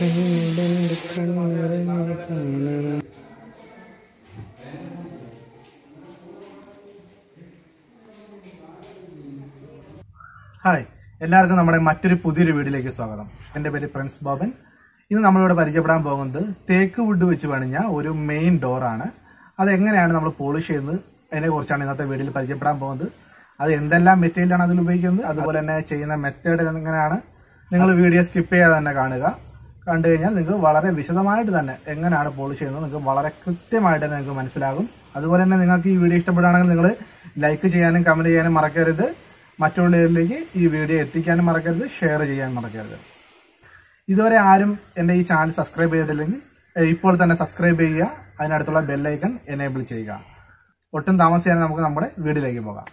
കണ്ടെൻ്റെ കണ്ണിറങ്ങി കാണണം ഹായ് എല്ലാവർക്കും നമ്മുടെ മറ്റൊരു പുതിയൊരു വീഡിയോയിലേക്ക് സ്വാഗതം എൻ്റെ പേര് പ്രിൻസ് ബോബൻ ഇന്ന് നമ്മളിവിടെ പരിചയപ്പെടാൻ പോകുന്നത് തേക്ക് വുഡ് വെച്ച് പണിഞ്ഞ ഒരു മെയിൻ ഡോറാണ് അത് എങ്ങനെയാണ് നമ്മൾ പോളിഷ് ചെയ്യുന്നത് അതിനെ കുറിച്ചാണ് ഇന്നത്തെ വീഡിയോയിൽ പരിചയപ്പെടാൻ പോകുന്നത് അത് എന്തെല്ലാം മെറ്റീരിയലാണ് അതിൽ ഉപയോഗിക്കുന്നത് അതുപോലെ തന്നെ ചെയ്യുന്ന മെത്തേഡ് എങ്ങനെയാണ് നിങ്ങൾ വീഡിയോ സ്കിപ്പ് ചെയ്യാതെ തന്നെ കാണുക കണ്ടു കഴിഞ്ഞാൽ നിങ്ങൾക്ക് വളരെ വിശദമായിട്ട് തന്നെ എങ്ങനെയാണ് പോളിഷ് ചെയ്യുന്നത് നിങ്ങൾക്ക് വളരെ കൃത്യമായിട്ട് തന്നെ നിങ്ങൾക്ക് മനസ്സിലാകും അതുപോലെ തന്നെ നിങ്ങൾക്ക് ഈ വീഡിയോ ഇഷ്ടപ്പെടുകയാണെങ്കിൽ നിങ്ങൾ ലൈക്ക് ചെയ്യാനും കമന്റ് ചെയ്യാനും മറക്കരുത് മറ്റുള്ളവരിലേക്ക് ഈ വീഡിയോ എത്തിക്കാനും മറക്കരുത് ഷെയർ ചെയ്യാനും മറക്കരുത് ഇതുവരെ ആരും എൻ്റെ ഈ ചാനൽ സബ്സ്ക്രൈബ് ചെയ്തിട്ടില്ലെങ്കിൽ ഏഹ് ഇപ്പോൾ തന്നെ സബ്സ്ക്രൈബ് ചെയ്യുക അതിനടുത്തുള്ള ബെല്ലൈക്കൺ എനേബിൾ ചെയ്യുക ഒട്ടും താമസിയാതെ നമുക്ക് നമ്മുടെ വീഡിയോയിലേക്ക് പോകാം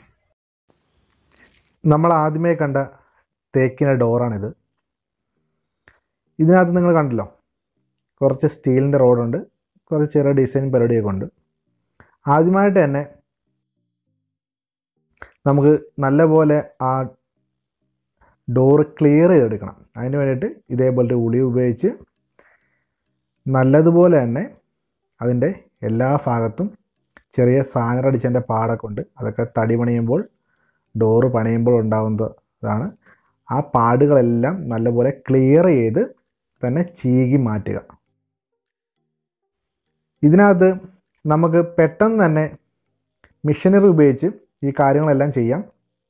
നമ്മൾ ആദ്യമേ കണ്ട തേക്കിൻ്റെ ഡോറാണിത് ഇതിനകത്ത് നിങ്ങൾ കണ്ടല്ലോ കുറച്ച് സ്റ്റീലിൻ്റെ റോഡുണ്ട് കുറച്ച് ചെറിയ ഡിസൈൻ പരിപാടിയൊക്കെ ഉണ്ട് ആദ്യമായിട്ട് തന്നെ നമുക്ക് നല്ലപോലെ ആ ഡോറ് ക്ലിയർ ചെയ്തെടുക്കണം അതിന് വേണ്ടിയിട്ട് ഇതേപോലത്തെ ഉളി ഉപയോഗിച്ച് നല്ലതുപോലെ തന്നെ അതിൻ്റെ എല്ലാ ഭാഗത്തും ചെറിയ സാനറടിച്ചതിൻ്റെ പാടൊക്കെ ഉണ്ട് അതൊക്കെ തടി പണിയുമ്പോൾ ഡോറ് പണിയുമ്പോൾ ഉണ്ടാകുന്നതാണ് ആ പാടുകളെല്ലാം നല്ലപോലെ ക്ലിയർ ചെയ്ത് തന്നെ ചീകി മാറ്റുക ഇതിനകത്ത് നമുക്ക് പെട്ടെന്ന് തന്നെ മിഷനറി ഉപയോഗിച്ച് ഈ കാര്യങ്ങളെല്ലാം ചെയ്യാം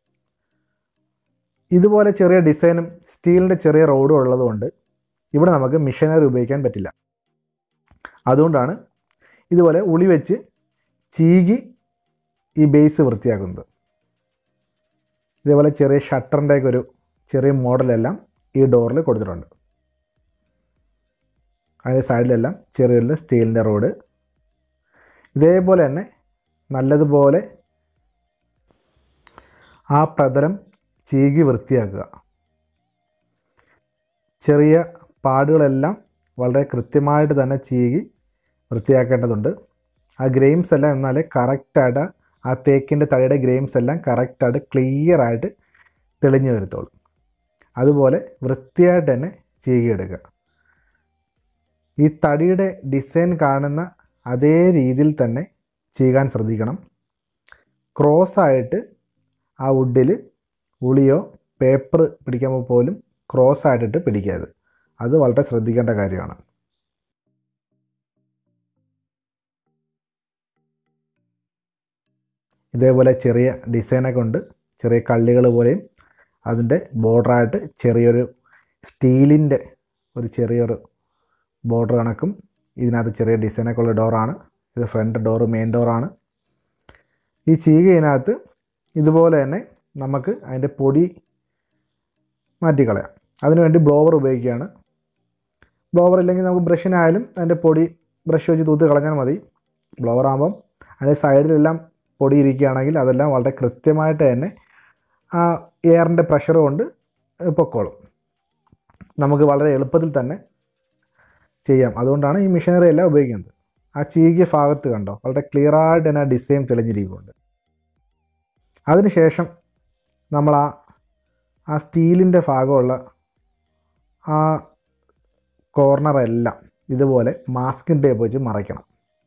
ഇതുപോലെ ചെറിയ ഡിസൈനും സ്റ്റീലിൻ്റെ ചെറിയ റോഡും ഉള്ളതുകൊണ്ട് ഇവിടെ നമുക്ക് മിഷനറി ഉപയോഗിക്കാൻ പറ്റില്ല അതുകൊണ്ടാണ് ഇതുപോലെ ഉളി വെച്ച് ചീകി ഈ ബേസ് വൃത്തിയാക്കുന്നത് ഇതേപോലെ ചെറിയ ഷട്ടറിൻ്റെയൊക്കെ ഒരു ചെറിയ മോഡലെല്ലാം ഈ ഡോറിൽ കൊടുത്തിട്ടുണ്ട് അതിൻ്റെ സൈഡിലെല്ലാം ചെറിയ സ്റ്റീലിൻ്റെ റോഡ് ഇതേപോലെ തന്നെ നല്ലതുപോലെ ആ പ്രതലം ചീകി വൃത്തിയാക്കുക ചെറിയ പാടുകളെല്ലാം വളരെ കൃത്യമായിട്ട് തന്നെ ചീകി വൃത്തിയാക്കേണ്ടതുണ്ട് ആ ഗ്രെയിംസ് എല്ലാം എന്നാലേ കറക്റ്റായിട്ട് ആ തേക്കിൻ്റെ തടിയുടെ ഗ്രെയിംസ് എല്ലാം കറക്റ്റായിട്ട് ക്ലിയർ ആയിട്ട് തെളിഞ്ഞു വരത്തുള്ളൂ അതുപോലെ വൃത്തിയായിട്ട് തന്നെ ചീകിയെടുക്കുക ഈ തടിയുടെ ഡിസൈൻ കാണുന്ന അതേ രീതിയിൽ തന്നെ ചെയ്യാൻ ശ്രദ്ധിക്കണം ക്രോസ് ആയിട്ട് ആ വുഡിൽ ഉളിയോ പേപ്പർ പിടിക്കുമ്പോൾ പോലും ക്രോസ് ആയിട്ടിട്ട് പിടിക്കരുത് അത് വളരെ ശ്രദ്ധിക്കേണ്ട കാര്യമാണ് ഇതേപോലെ ചെറിയ ഡിസൈനൊക്കെ ഉണ്ട് ചെറിയ കള്ളികൾ പോലെയും അതിൻ്റെ ബോർഡറായിട്ട് ചെറിയൊരു സ്റ്റീലിൻ്റെ ഒരു ചെറിയൊരു ബോർഡർ കണക്കും ഇതിനകത്ത് ചെറിയ ഡിസൈനൊക്കെ ഉള്ള ഡോറാണ് ഇത് ഫ്രണ്ട് ഡോറ് മെയിൻ ഡോറാണ് ഈ ചീകയിനകത്ത് ഇതുപോലെ തന്നെ നമുക്ക് അതിൻ്റെ പൊടി മാറ്റിക്കളയാം അതിനുവേണ്ടി ബ്ലോവർ ഉപയോഗിക്കുകയാണ് ബ്ലോവർ ഇല്ലെങ്കിൽ നമുക്ക് ബ്രഷിനായാലും അതിൻ്റെ പൊടി ബ്രഷ് വെച്ച് തൂത്ത് കളഞ്ഞാൽ മതി ബ്ലോവർ ആകുമ്പം അതിൻ്റെ സൈഡിലെല്ലാം പൊടി ഇരിക്കുകയാണെങ്കിൽ അതെല്ലാം വളരെ കൃത്യമായിട്ട് തന്നെ ആ എയറിൻ്റെ പ്രഷർ കൊണ്ട് പൊക്കോളും നമുക്ക് വളരെ എളുപ്പത്തിൽ തന്നെ ചെയ്യാം അതുകൊണ്ടാണ് ഈ മെഷീനറി എല്ലാം ഉപയോഗിക്കുന്നത് ആ ചീകിയ ഭാഗത്ത് കണ്ടോ വളരെ ക്ലിയറായിട്ട് തന്നെ ആ ഡിസൈൻ തെളിഞ്ഞിരിക്കുന്നുണ്ട് അതിനുശേഷം നമ്മൾ ആ ആ സ്റ്റീലിൻ്റെ ഭാഗമുള്ള ആ കോർണറെല്ലാം ഇതുപോലെ മാസ്കിൻ ടേപ്പ് വെച്ച് മറയ്ക്കണം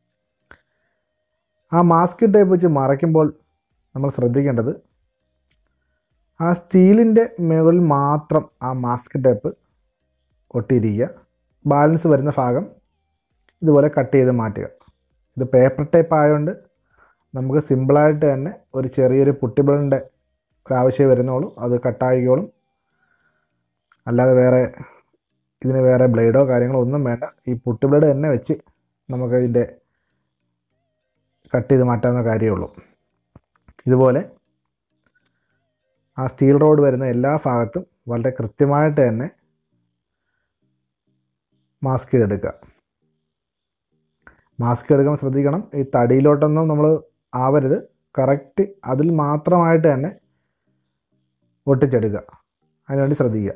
ആ മാസ്കിൻ ടേപ്പ് വെച്ച് മറയ്ക്കുമ്പോൾ നമ്മൾ ശ്രദ്ധിക്കേണ്ടത് ആ സ്റ്റീലിൻ്റെ മുകളിൽ മാത്രം ആ മാസ്ക് ടേപ്പ് ഒട്ടിയിരിക്കുക ബാലൻസ് വരുന്ന ഭാഗം ഇതുപോലെ കട്ട് ചെയ്ത് മാറ്റുക ഇത് പേപ്പർ ടേപ്പ് ആയതുകൊണ്ട് നമുക്ക് സിമ്പിളായിട്ട് തന്നെ ഒരു ചെറിയൊരു പുട്ടിബിളിൻ്റെ ഒരു ആവശ്യം വരുന്നുള്ളൂ അത് കട്ടായിക്കോളും അല്ലാതെ വേറെ ഇതിന് വേറെ ബ്ലേഡോ കാര്യങ്ങളോ ഒന്നും വേണ്ട ഈ പുട്ടി ബ്ലേഡ് തന്നെ വെച്ച് നമുക്ക് ഇതിൻ്റെ കട്ട് ചെയ്ത് മാറ്റാവുന്ന കാര്യമുള്ളൂ ഇതുപോലെ ആ സ്റ്റീൽ റോഡ് വരുന്ന എല്ലാ ഭാഗത്തും വളരെ കൃത്യമായിട്ട് തന്നെ മാസ്ക് ചെയ്തെടുക്കുക മാസ്ക് എടുക്കുമ്പോൾ ശ്രദ്ധിക്കണം ഈ തടിയിലോട്ടൊന്നും നമ്മൾ ആവരുത് കറക്റ്റ് അതിൽ മാത്രമായിട്ട് തന്നെ ഒട്ടിച്ചെടുക്കുക അതിനുവേണ്ടി ശ്രദ്ധിക്കുക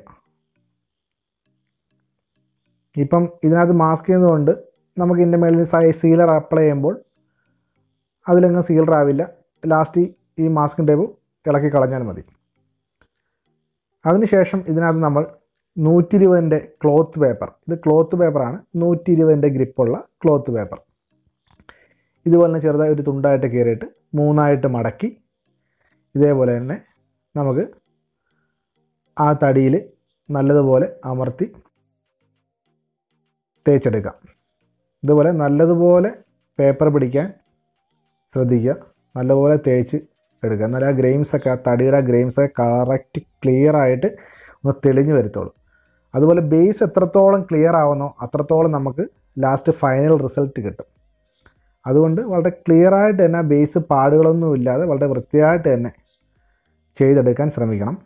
ഇപ്പം ഇതിനകത്ത് മാസ്ക് ചെയ്യുന്നതുകൊണ്ട് നമുക്ക് ഇതിൻ്റെ മേളിൽ സൈ സീലർ അപ്ലൈ ചെയ്യുമ്പോൾ അതിലങ്ങ് സീലർ ആവില്ല ലാസ്റ്റ് ഈ മാസ്കിൻ ടേപ്പ് ഇളക്കി കളഞ്ഞാൽ മതി അതിനുശേഷം ഇതിനകത്ത് നമ്മൾ നൂറ്റി ഇരുപതിൻ്റെ ക്ലോത്ത് പേപ്പർ ഇത് ക്ലോത്ത് പേപ്പറാണ് നൂറ്റി ഇരുപതിൻ്റെ ഗ്രിപ്പുള്ള ക്ലോത്ത് പേപ്പർ ഇതുപോലെ തന്നെ ചെറുതായി ഒരു തുണ്ടായിട്ട് കീറിയിട്ട് മൂന്നായിട്ട് മടക്കി ഇതേപോലെ തന്നെ നമുക്ക് ആ തടിയിൽ നല്ലതുപോലെ അമർത്തി തേച്ചെടുക്കാം ഇതുപോലെ നല്ലതുപോലെ പേപ്പർ പിടിക്കാൻ ശ്രദ്ധിക്കുക നല്ലപോലെ തേച്ച് എടുക്കുക എന്നാലും ആ ഗ്രെയിംസൊക്കെ ആ തടിയുടെ ഗ്രെയിംസൊക്കെ കറക്റ്റ് ക്ലിയർ ആയിട്ട് ഒന്ന് തെളിഞ്ഞു വരത്തുള്ളൂ അതുപോലെ ബേസ് എത്രത്തോളം ക്ലിയർ ആവുന്നോ അത്രത്തോളം നമുക്ക് ലാസ്റ്റ് ഫൈനൽ റിസൾട്ട് കിട്ടും അതുകൊണ്ട് വളരെ ക്ലിയർ ആയിട്ട് തന്നെ ബേസ് പാടുകളൊന്നും ഇല്ലാതെ വളരെ വൃത്തിയായിട്ട് തന്നെ ചെയ്തെടുക്കാൻ ശ്രമിക്കണം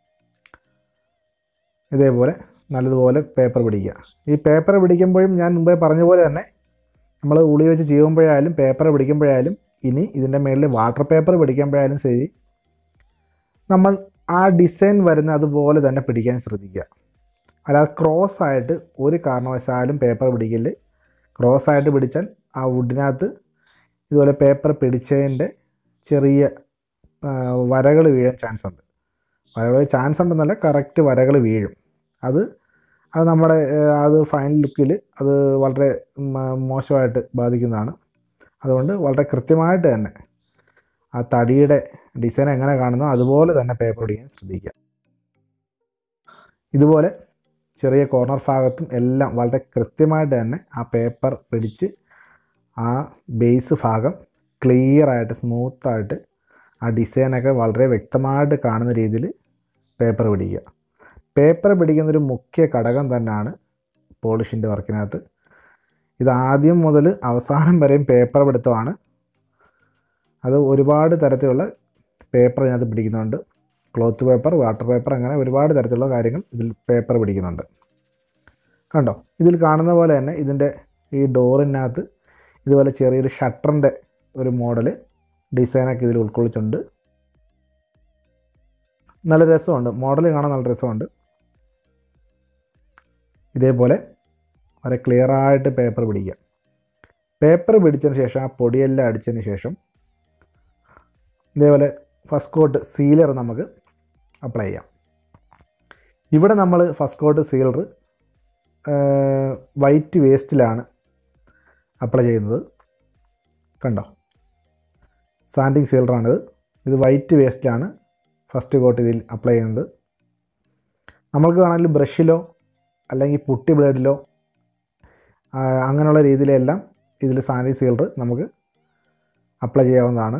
ഇതേപോലെ നല്ലതുപോലെ പേപ്പർ പിടിക്കുക ഈ പേപ്പർ പിടിക്കുമ്പോഴും ഞാൻ മുമ്പേ പറഞ്ഞ പോലെ തന്നെ നമ്മൾ ഉളി വെച്ച് ചെയ്യുമ്പോഴായാലും പേപ്പർ പിടിക്കുമ്പോഴായാലും ഇനി ഇതിൻ്റെ മേളിൽ വാട്ടർ പേപ്പർ പിടിക്കുമ്പോഴായാലും ശരി നമ്മൾ ആ ഡിസൈൻ വരുന്ന അതുപോലെ തന്നെ പിടിക്കാൻ ശ്രദ്ധിക്കുക അല്ലാതെ ക്രോസ് ആയിട്ട് ഒരു കാരണവശാലും പേപ്പർ പിടിക്കല് ക്രോസ് ആയിട്ട് പിടിച്ചാൽ ആ വുഡിനകത്ത് ഇതുപോലെ പേപ്പർ പിടിച്ചതിൻ്റെ ചെറിയ വരകൾ വീഴാൻ ചാൻസ് ഉണ്ട് വരകൾ ചാൻസ് ഉണ്ടെന്നല്ല കറക്റ്റ് വരകൾ വീഴും അത് അത് നമ്മുടെ ഏഹ്, അത് ഫൈനൽ ലുക്കിൽ അത് വളരെ മ- മോശമായിട്ട് ബാധിക്കുന്നതാണ് അതുകൊണ്ട് വളരെ കൃത്യമായിട്ട് തന്നെ ആ തടിയുടെ ഡിസൈൻ എങ്ങനെ കാണുന്നോ അതുപോലെ തന്നെ പേപ്പർ പിടിക്കാൻ ശ്രദ്ധിക്കുക ഇതുപോലെ ചെറിയ കോർണർ ഭാഗത്തും എല്ലാം വളരെ കൃത്യമായിട്ട് തന്നെ ആ പേപ്പർ പിടിച്ച് ആ ബേസ് ഭാഗം ക്ലിയർ ആയിട്ട് സ്മൂത്തായിട്ട് ആ ഡിസൈനൊക്കെ വളരെ വ്യക്തമായിട്ട് കാണുന്ന രീതിയിൽ പേപ്പർ പിടിക്കുക പേപ്പർ പിടിക്കുന്നൊരു മുഖ്യ ഘടകം തന്നെയാണ് പോളിഷിൻ്റെ വർക്കിനകത്ത് ഇത് ആദ്യം മുതൽ അവസാനം വരെയും പേപ്പർ പിടുത്തമാണ് അത് ഒരുപാട് തരത്തിലുള്ള പേപ്പർ ഇതിനകത്ത് പിടിക്കുന്നുണ്ട് ക്ലോത്ത് പേപ്പർ വാട്ടർ പേപ്പർ അങ്ങനെ ഒരുപാട് തരത്തിലുള്ള കാര്യങ്ങൾ ഇതിൽ പേപ്പർ പിടിക്കുന്നുണ്ട് കണ്ടോ ഇതിൽ കാണുന്ന പോലെ തന്നെ ഇതിൻ്റെ ഈ ഡോറിനകത്ത് ഇതുപോലെ ചെറിയൊരു ഷട്ടറിൻ്റെ ഒരു മോഡൽ ഡിസൈനൊക്കെ ഇതിൽ ഉൾക്കൊള്ളിച്ചുണ്ട് നല്ല രസമുണ്ട് മോഡൽ കാണാൻ നല്ല രസമുണ്ട് ഇതേപോലെ വളരെ ക്ലിയർ ആയിട്ട് പേപ്പർ പിടിക്കുക പേപ്പർ പിടിച്ചതിന് ശേഷം ആ പൊടിയെല്ലാം അടിച്ചതിന് ശേഷം ഇതേപോലെ ഫസ്റ്റ് കോട്ട് സീലർ നമുക്ക് അപ്ലൈ ചെയ്യാം ഇവിടെ നമ്മൾ ഫസ്റ്റ് കോട്ട് സീലർ വൈറ്റ് വേസ്റ്റിലാണ് അപ്ലൈ ചെയ്യുന്നത് കണ്ടോ സാൻഡിങ് സീലറാണിത് ഇത് വൈറ്റ് വേസ്റ്റിലാണ് ഫസ്റ്റ് കോട്ട് ഇതിൽ അപ്ലൈ ചെയ്യുന്നത് നമ്മൾക്ക് വേണമെങ്കിൽ ബ്രഷിലോ അല്ലെങ്കിൽ പുട്ടി ബ്ലേഡിലോ ആ, അങ്ങനെയുള്ള രീതിയിലെല്ലാം ഇതിൽ സാൻഡിങ് സീലർ നമുക്ക് അപ്ലൈ ചെയ്യാവുന്നതാണ്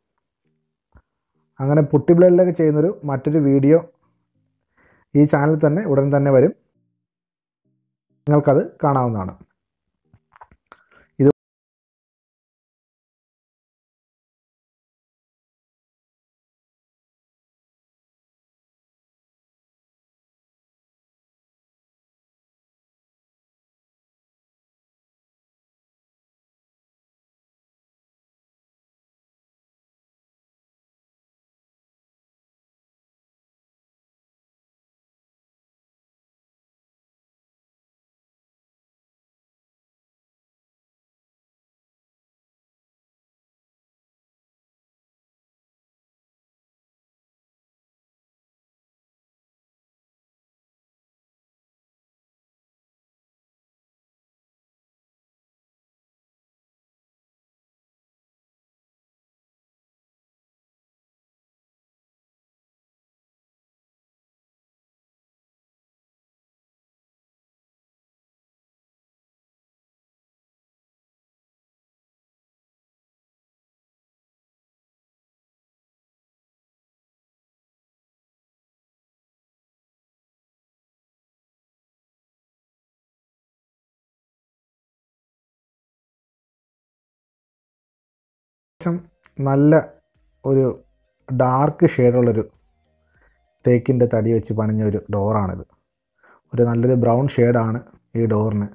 അങ്ങനെ പുട്ടി ബ്ലേഡിലൊക്കെ ചെയ്യുന്നൊരു മറ്റൊരു വീഡിയോ ഈ ചാനലിൽ തന്നെ ഉടൻ തന്നെ വരും നിങ്ങൾക്കത് കാണാവുന്നതാണ് ഇത് അത്യാവശ്യം നല്ല ഒരു ഡാർക്ക് ഷെയ്ഡുള്ളൊരു തേക്കിൻ്റെ തടി വെച്ച് പണിഞ്ഞ ഒരു ഡോറാണിത് ഒരു നല്ലൊരു ബ്രൗൺ ഷെയ്ഡാണ് ഈ ഡോറിന്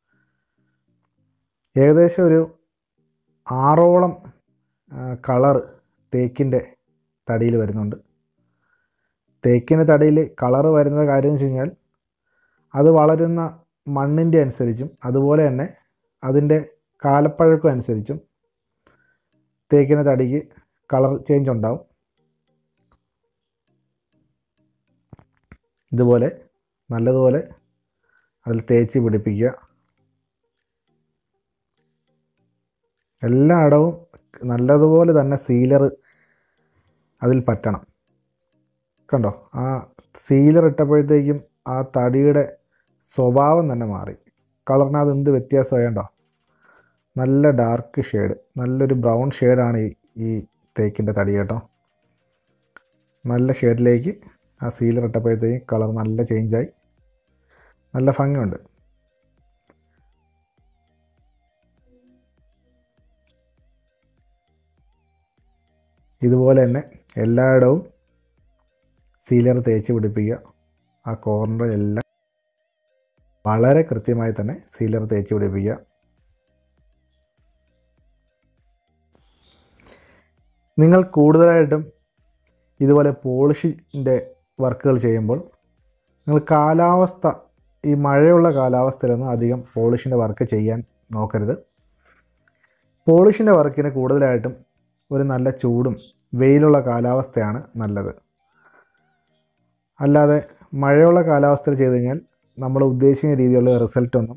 ഏകദേശം ഒരു ആറോളം കളർ തേക്കിൻ്റെ തടിയിൽ വരുന്നുണ്ട് തേക്കിൻ്റെ തടിയിൽ കളർ വരുന്ന കാര്യം എന്ന് വെച്ച് കഴിഞ്ഞാൽ അത് വളരുന്ന മണ്ണിൻ്റെ അനുസരിച്ചും അതുപോലെ തന്നെ അതിൻ്റെ കാലപ്പഴക്കം അനുസരിച്ചും തേക്കിൻ്റെ തടിക്ക് കളർ ചേഞ്ച് ഉണ്ടാവും ഇതുപോലെ നല്ലതുപോലെ അതിൽ തേച്ച് പിടിപ്പിക്കുക എല്ലായിടവും നല്ലതുപോലെ തന്നെ സീലർ അതിൽ പറ്റണം കണ്ടോ ആ സീലർ ഇട്ടപ്പോഴത്തേക്കും ആ തടിയുടെ സ്വഭാവം തന്നെ മാറി കളറിനകത്ത് എന്ത് വ്യത്യാസമായണ്ടോ നല്ല ഡാർക്ക് ഷെയ്ഡ് നല്ലൊരു ബ്രൗൺ ഷെയ്ഡാണ് ഈ ഈ തേക്കിൻ്റെ തടി കേട്ടോ നല്ല ഷെയ്ഡിലേക്ക് ആ സീലർ ഇട്ടപ്പോഴത്തേക്കും കളർ നല്ല ചേഞ്ചായി നല്ല ഭംഗിയുണ്ട് ഇതുപോലെ തന്നെ എല്ലായിടവും സീലർ തേച്ച് പിടിപ്പിക്കുക ആ കോർണറിലെല്ലാം വളരെ കൃത്യമായി തന്നെ സീലർ തേച്ച് പിടിപ്പിക്കുക നിങ്ങൾ കൂടുതലായിട്ടും ഇതുപോലെ പോളിഷിൻ്റെ വർക്കുകൾ ചെയ്യുമ്പോൾ നിങ്ങൾ കാലാവസ്ഥ ഈ മഴയുള്ള കാലാവസ്ഥയിലൊന്നും അധികം പോളിഷിൻ്റെ വർക്ക് ചെയ്യാൻ നോക്കരുത് പോളിഷിൻ്റെ വർക്കിന് കൂടുതലായിട്ടും ഒരു നല്ല ചൂടും വെയിലുള്ള കാലാവസ്ഥയാണ് നല്ലത് അല്ലാതെ മഴയുള്ള കാലാവസ്ഥയിൽ ചെയ്ത് കഴിഞ്ഞാൽ നമ്മൾ ഉദ്ദേശിക്കുന്ന രീതിയിലുള്ള റിസൾട്ടൊന്നും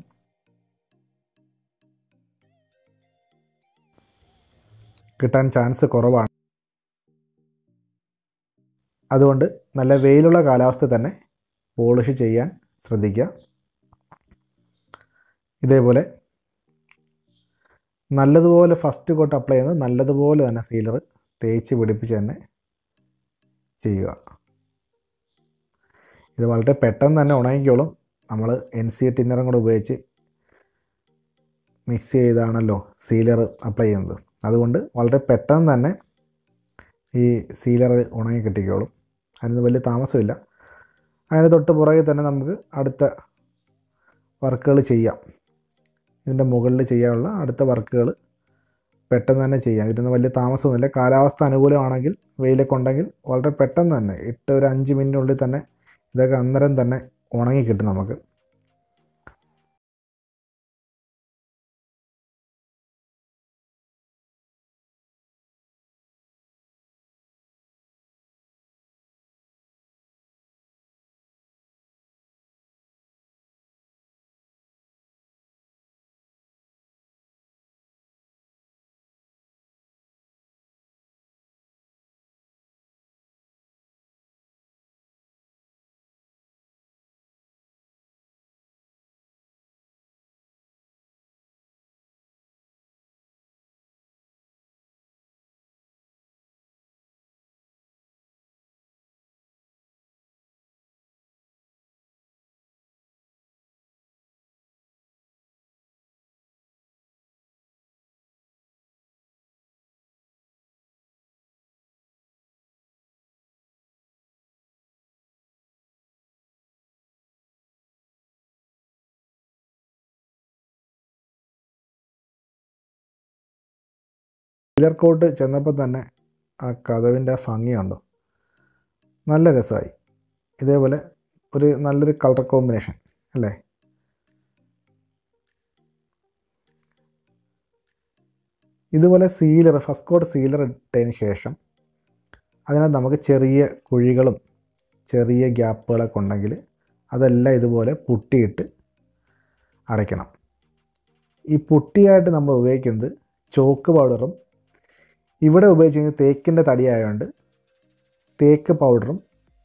കിട്ടാൻ ചാൻസ് കുറവാണ് അതുകൊണ്ട് നല്ല വെയിലുള്ള കാലാവസ്ഥ തന്നെ പോളിഷ് ചെയ്യാൻ ശ്രദ്ധിക്കുക ഇതേപോലെ നല്ലതുപോലെ ഫസ്റ്റ് കോട്ട് അപ്ലൈ ചെയ്യുന്നത് നല്ലതുപോലെ തന്നെ സീലർ തേച്ച് പിടിപ്പിച്ച് തന്നെ ചെയ്യുക ഇത് വളരെ പെട്ടെന്ന് തന്നെ ഉണങ്ങിക്കോളും നമ്മൾ എൻ സി ടിന്നറും കൂടെ ഉപയോഗിച്ച് മിക്സ് ചെയ്താണല്ലോ സീലർ അപ്ലൈ ചെയ്യുന്നത് അതുകൊണ്ട് വളരെ പെട്ടെന്ന് തന്നെ ഈ സീലർ ഉണങ്ങി കിട്ടിക്കോളും അതിന് വലിയ താമസമില്ല അതിന് തൊട്ട് പുറകെ തന്നെ നമുക്ക് അടുത്ത വർക്കുകൾ ചെയ്യാം ഇതിൻ്റെ മുകളിൽ ചെയ്യാനുള്ള അടുത്ത വർക്കുകൾ പെട്ടെന്ന് തന്നെ ചെയ്യാം ഇതിനൊന്നും വലിയ താമസമൊന്നുമില്ല കാലാവസ്ഥ അനുകൂലമാണെങ്കിൽ വെയിലൊക്കെ ഉണ്ടെങ്കിൽ വളരെ പെട്ടെന്ന് തന്നെ ഇട്ട് ഒരു അഞ്ച് മിനിറ്റിനുള്ളിൽ തന്നെ ഇതൊക്കെ അന്നേരം തന്നെ ഉണങ്ങി കിട്ടും നമുക്ക് ഫീലർ കോട്ട് ചെന്നപ്പോൾ തന്നെ ആ കഥവിൻ്റെ ഭംഗിയുണ്ടോ നല്ല രസമായി ഇതേപോലെ ഒരു നല്ലൊരു കളർ കോമ്പിനേഷൻ അല്ലേ ഇതുപോലെ സീലർ ഫസ്റ്റ് കോട്ട് സീലർ ഇട്ടതിന് ശേഷം അതിനകത്ത് നമുക്ക് ചെറിയ കുഴികളും ചെറിയ ഗ്യാപ്പുകളൊക്കെ ഉണ്ടെങ്കിൽ അതെല്ലാം ഇതുപോലെ പുട്ടിയിട്ട് അടയ്ക്കണം ഈ പുട്ടിയായിട്ട് നമ്മൾ ഉപയോഗിക്കുന്നത് ചോക്ക് പൗഡറും ഇവിടെ ഉപയോഗിച്ചിരിക്കുന്നത് തേക്കിൻ്റെ തടിയായതുകൊണ്ട് തേക്ക് പൗഡറും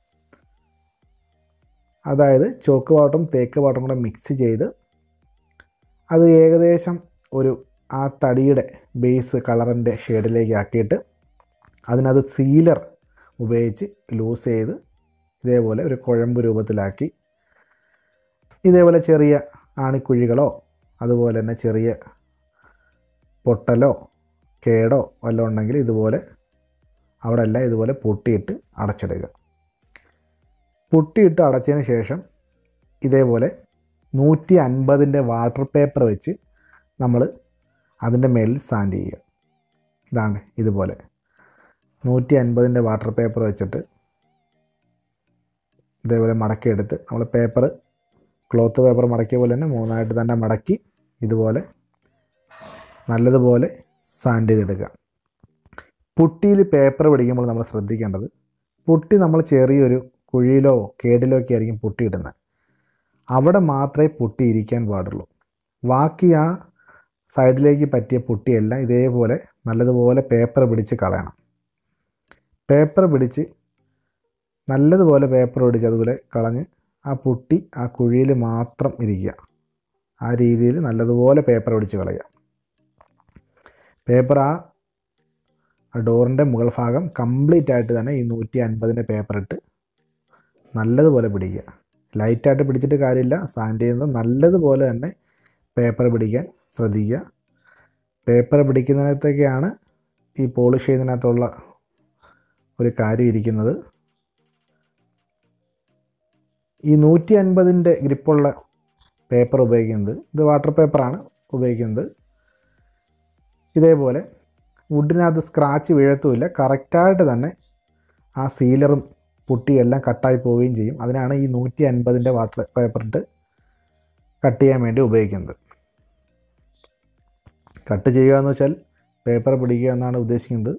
അതായത് ചോക്ക് പൗഡറും തേക്ക് പൗഡറും കൂടെ മിക്സ് ചെയ്ത് അത് ഏകദേശം ഒരു ആ തടിയുടെ ബേസ് കളറിൻ്റെ ഷെയ്ഡിലേക്ക് ആക്കിയിട്ട് അതിനകത്ത് സീലർ ഉപയോഗിച്ച് ലൂസ് ചെയ്ത് ഇതേപോലെ ഒരു കുഴമ്പ് രൂപത്തിലാക്കി ഇതേപോലെ ചെറിയ ആണിക്കുഴികളോ അതുപോലെ തന്നെ ചെറിയ പൊട്ടലോ കേടോ വല്ലതും ഉണ്ടെങ്കിൽ ഇതുപോലെ അവിടെ എല്ലാം ഇതുപോലെ പൊട്ടിയിട്ട് അടച്ചിടുക പൊട്ടിയിട്ട് അടച്ചതിന് ശേഷം ഇതേപോലെ നൂറ്റി അൻപതിൻ്റെ വാട്ടർ പേപ്പർ വെച്ച് നമ്മൾ അതിൻ്റെ മേലിൽ സാൻഡ് ചെയ്യുക ഇതാണ് ഇതുപോലെ നൂറ്റി അൻപതിൻ്റെ വാട്ടർ പേപ്പർ വെച്ചിട്ട് ഇതേപോലെ മടക്കിയെടുത്ത് നമ്മൾ പേപ്പർ ക്ലോത്ത് പേപ്പർ മടക്കിയ പോലെ തന്നെ മൂന്നായിട്ട് തന്നെ മടക്കി ഇതുപോലെ നല്ലതുപോലെ സാൻഡ് ചെയ്തെടുക്കുക പുട്ടിയിൽ പേപ്പർ പിടിക്കുമ്പോൾ നമ്മൾ ശ്രദ്ധിക്കേണ്ടത് പുട്ടി നമ്മൾ ചെറിയൊരു കുഴിയിലോ കേടിലോ ഒക്കെ ആയിരിക്കും പുട്ടി ഇടുന്നത് അവിടെ മാത്രമേ പുട്ടി ഇരിക്കാൻ പാടുള്ളൂ ബാക്കി ആ സൈഡിലേക്ക് പറ്റിയ പുട്ടിയെല്ലാം ഇതേപോലെ നല്ലതുപോലെ പേപ്പർ പിടിച്ച് കളയണം പേപ്പർ പിടിച്ച് നല്ലതുപോലെ പേപ്പർ പിടിച്ച് അതുപോലെ കളഞ്ഞ് ആ പുട്ടി ആ കുഴിയിൽ മാത്രം ഇരിക്കുക ആ രീതിയിൽ നല്ലതുപോലെ പേപ്പർ പിടിച്ച് കളയുക പേപ്പർ ആ ഡോറിൻ്റെ മുകൾ ഭാഗം കംപ്ലീറ്റ് ആയിട്ട് തന്നെ ഈ നൂറ്റി അൻപതിൻ്റെ പേപ്പർ ഇട്ട് നല്ലതുപോലെ പിടിക്കുക ലൈറ്റായിട്ട് പിടിച്ചിട്ട് കാര്യമില്ല സാൻഡ് ചെയ്യുന്നത് നല്ലതുപോലെ തന്നെ പേപ്പർ പിടിക്കാൻ ശ്രദ്ധിക്കുക പേപ്പർ പിടിക്കുന്നതിനകത്തൊക്കെയാണ് ഈ പോളിഷ് ചെയ്യുന്നതിനകത്തുള്ള ഒരു കാര്യം ഇരിക്കുന്നത് ഈ നൂറ്റി അൻപതിൻ്റെ ഗ്രിപ്പുള്ള പേപ്പർ ഉപയോഗിക്കുന്നത് ഇത് വാട്ടർ പേപ്പറാണ് ഉപയോഗിക്കുന്നത് ഇതേപോലെ വുഡിനകത്ത് സ്ക്രാച്ച് വീഴത്തുമില്ല കറക്റ്റായിട്ട് തന്നെ ആ സീലറും പുട്ടിയെല്ലാം കട്ടായി പോവുകയും ചെയ്യും അതിനാണ് ഈ നൂറ്റി അൻപതിൻ്റെ വാട്ടർ പേപ്പർ ഇട്ട് കട്ട് ചെയ്യാൻ വേണ്ടി ഉപയോഗിക്കുന്നത് കട്ട് ചെയ്യുക എന്ന് വെച്ചാൽ പേപ്പർ പിടിക്കുക എന്നാണ് ഉദ്ദേശിക്കുന്നത്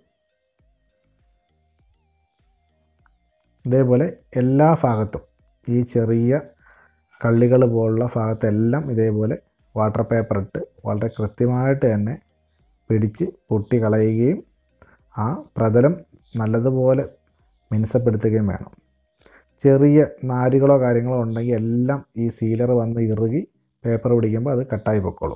ഇതേപോലെ എല്ലാ ഭാഗത്തും ഈ ചെറിയ കള്ളികൾ പോലുള്ള ഭാഗത്തെല്ലാം ഇതേപോലെ വാട്ടർ പേപ്പർ ഇട്ട് വളരെ കൃത്യമായിട്ട് തന്നെ പിടിച്ച് പൊട്ടി കളയുകയും ആ പ്രതലം നല്ലതുപോലെ മിനുസപ്പെടുത്തുകയും വേണം ചെറിയ നാരുകളോ കാര്യങ്ങളോ ഉണ്ടെങ്കിൽ എല്ലാം ഈ സീലർ വന്ന് ഇറുകി പേപ്പർ പിടിക്കുമ്പോൾ അത് കട്ടായി പൊക്കോളും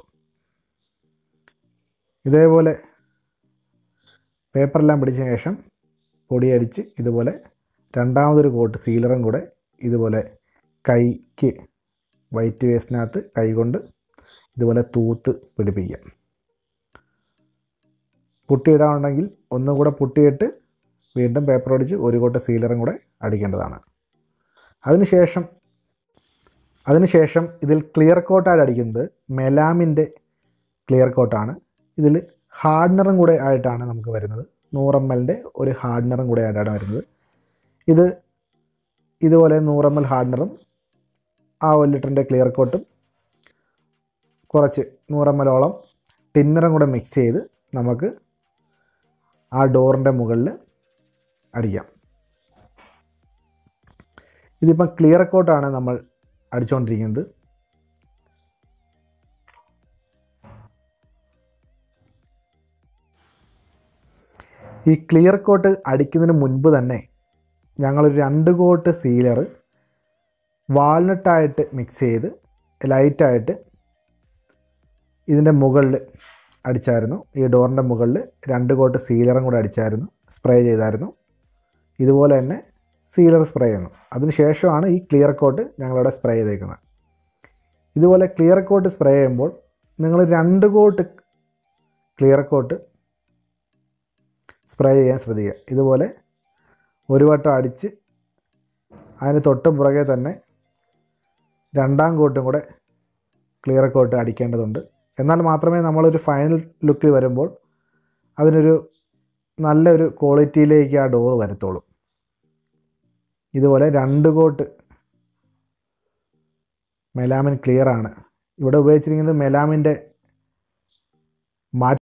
ഇതേപോലെ പേപ്പറെല്ലാം പിടിച്ച ശേഷം പൊടിയടിച്ച് ഇതുപോലെ രണ്ടാമതൊരു കോട്ട് സീലറും കൂടെ ഇതുപോലെ കൈക്ക് വൈറ്റ് വേസ്റ്റിനകത്ത് കൈകൊണ്ട് ഇതുപോലെ തൂത്ത് പിടിപ്പിക്കുക പുട്ടിയിടാനുണ്ടെങ്കിൽ ഒന്നും കൂടെ പുട്ടിയിട്ട് വീണ്ടും പേപ്പർ അടിച്ച് ഒരു കോട്ട് സീലറും കൂടെ അടിക്കേണ്ടതാണ് അതിനുശേഷം അതിനുശേഷം ഇതിൽ ക്ലിയർ കോട്ടായിട്ട് അടിക്കുന്നത് മെലാമിൻ്റെ ക്ലിയർ കോട്ടാണ് ഇതിൽ ഹാർഡ്നറും കൂടെ ആയിട്ടാണ് നമുക്ക് വരുന്നത് നൂറ് എം എല്ലിൻ്റെ ഒരു ഹാർഡ്നറും കൂടെ ആയിട്ടാണ് വരുന്നത് ഇത് ഇതുപോലെ നൂറ് എം എൽ ഹാർഡ്നറും ആ ഒരു ലിറ്ററിൻ്റെ ക്ലിയർ കോട്ടും കുറച്ച് നൂറ് എം എല്ലോളം ടിന്നറും കൂടെ മിക്സ് ചെയ്ത് നമുക്ക് ആ ഡോറിൻ്റെ മുകളിൽ അടിക്കാം ഇതിപ്പം ക്ലിയർ കോട്ടാണ് നമ്മൾ അടിച്ചുകൊണ്ടിരിക്കുന്നത് ഈ ക്ലിയർ കോട്ട് അടിക്കുന്നതിന് മുൻപ് തന്നെ ഞങ്ങളൊരു രണ്ട് കോട്ട് സീലർ വാൾനട്ടായിട്ട് മിക്സ് ചെയ്ത് ലൈറ്റായിട്ട് ഇതിൻ്റെ മുകളിൽ അടിച്ചായിരുന്നു ഈ ഡോറിൻ്റെ മുകളിൽ രണ്ട് കോട്ട് സീലറും കൂടെ അടിച്ചായിരുന്നു സ്പ്രേ ചെയ്തായിരുന്നു ഇതുപോലെ തന്നെ സീലർ സ്പ്രേ ചെയ്യുന്നു അതിന് ശേഷമാണ് ഈ ക്ലിയർ കോട്ട് ഞങ്ങളിവിടെ സ്പ്രേ ചെയ്തേക്കുന്നത് ഇതുപോലെ ക്ലിയർ കോട്ട് സ്പ്രേ ചെയ്യുമ്പോൾ നിങ്ങൾ രണ്ട് കോട്ട് ക്ലിയർ കോട്ട് സ്പ്രേ ചെയ്യാൻ ശ്രദ്ധിക്കുക ഇതുപോലെ ഒരു വട്ടം അടിച്ച് അതിന് തൊട്ട് പുറകെ തന്നെ രണ്ടാം കോട്ടും കൂടെ ക്ലിയർ കോട്ട് അടിക്കേണ്ടതുണ്ട് എന്നാൽ മാത്രമേ നമ്മളൊരു ഫൈനൽ ലുക്കിൽ വരുമ്പോൾ അതിനൊരു നല്ലൊരു ക്വാളിറ്റിയിലേക്ക് ആ ഡോർ വരത്തുള്ളൂ ഇതുപോലെ രണ്ട് കോട്ട് മെലാമിൻ ക്ലിയർ ആണ് ഇവിടെ ഉപയോഗിച്ചിരിക്കുന്നത് മെലാമിൻ്റെ മാറ്റ്